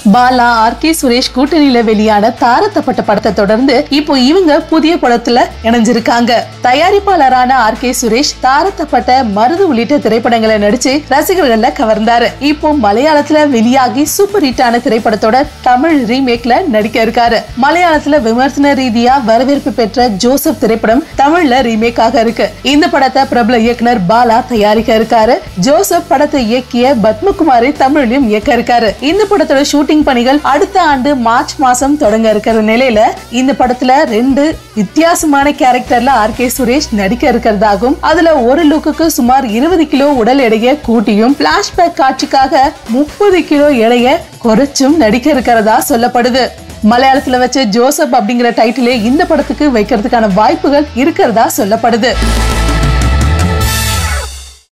Bala R K Suresh கூட்டணியில வெளியான தாரத்தப்பட்ட படத்தை தொடர்ந்து இப்போ இவங்க புதிய படத்துல இணைஞ்சிருக்காங்க தயாரிப்பாளரான ஆர் கே சுரேஷ் தாரத்தப்பட்ட மருது உள்ளிட்ட திரைப்படங்களை நடிச்சு ரசிகர்கள்ல கவர்ந்தாரு இப்போ மலையாளத்துல வெளியாகி சூப்பர் ஹிட்டான திரைப்படத்தோட தமிழ் ரீமேக்ல நடிக்க இருக்காரு மலையாளத்துல விமர்சன ரீதியா வரவேற்பு பெற்ற ஜோசப் திரைப்படம் தமிழ்ல ரீமேக் ஆக இருக்கு இந்த படத்தை பிரபல இயக்குனர் பாலா தயாரிக்க இருக்காரு ஜோசப் படத்தை இயக்கிய பத்மகுமாரி தமிழ்லயும் இயக்க இருக்காரு இந்த படத்தோட ஷூட்டிங் பணிகள் அடுத்த ஆண்டு மார்ச் மாசம் தொடங்க இருக்கிற நிலையில இந்த படத்துல ரெண்டு வித்தியாசமான கேரக்டர்ல ஆர் கே சுரேஷ் நடிக்க இருக்கிறதாகவும் அதுல ஒரு லுக்குக்கு சுமார் இருபது கிலோ உடல் எடையை கூட்டியும் பிளாஷ்பேக் காட்சிக்காக முப்பது கிலோ எடையை குறைச்சும் நடிக்க இருக்கிறதா சொல்லப்படுது மலையாளத்துல வச்ச ஜோசப் அப்படிங்கிற டைட்டிலே இந்த படத்துக்கு வைக்கிறதுக்கான வாய்ப்புகள் இருக்கிறதா சொல்லப்படுது